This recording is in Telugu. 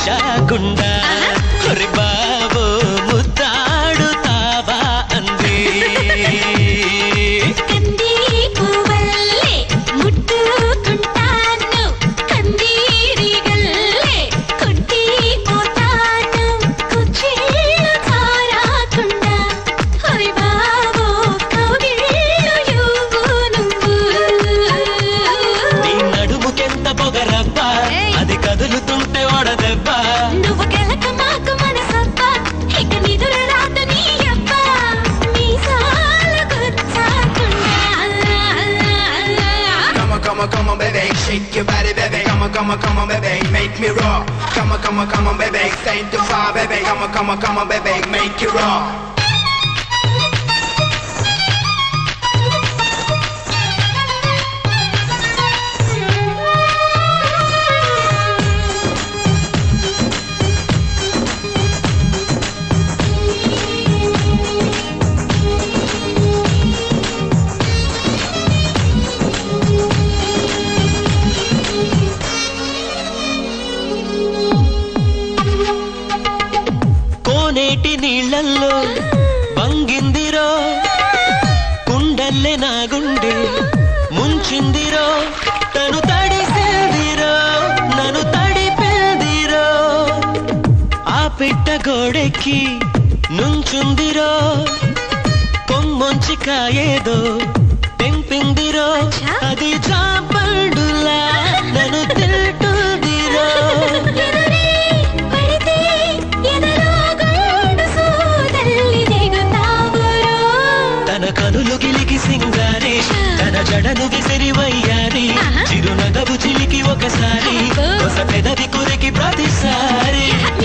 వచ్చాకుండా ఒరి బాబు ముద్దాడుతావా అంది కంది పువ్వల్లే ముట్టుకుంటాను కందీరిగల్లే కొట్టిపోతాను కుచ్చిళ్ళు చారాకుండా హరి బాబో కౌగిళ్ళు యువు నువ్వు నీ నడుముకెంత పొగరబ్బా ఏయ్. అది కదులుతుంటే ఓడదెబ్బా నువ్వు గెలక మాకు మనసబ్బా ఇక నిదుర రాత నీ అబ్బా మీసాలు గుచ్చాకుండా Come on, come on, come on, baby, shake your body, baby. Come on, come on, come on, baby, make me raw. Come on, come on, come on, baby, stay too far, baby. Come on, come on, come on, baby, make it raw. కోనేటి నీళ్ళల్లో వంగిందిరో కుండల్లే నా గుండె ముంచిందిరో తను తడిసిందిరో నన్ను తడిపిందిరో ఆ పిట్ట గోడెక్కి నుంచుందిరో కొమ్మొంచి కాయేదో తెంపిందిరో అచ్చా. అది చాపండులా నన్ను తింటుందిరో ఎదురే పడితే ఎదరో గోడు సూదల్లి దిగుతావురో తన కనులు గిలికి సింగారి తన జడను విసిరి వయ్యారి ఆహా. చిరునగవు చిలికి ఒకసారి అబ్బో. కొస పెదవి కురికి ప్రతిసారి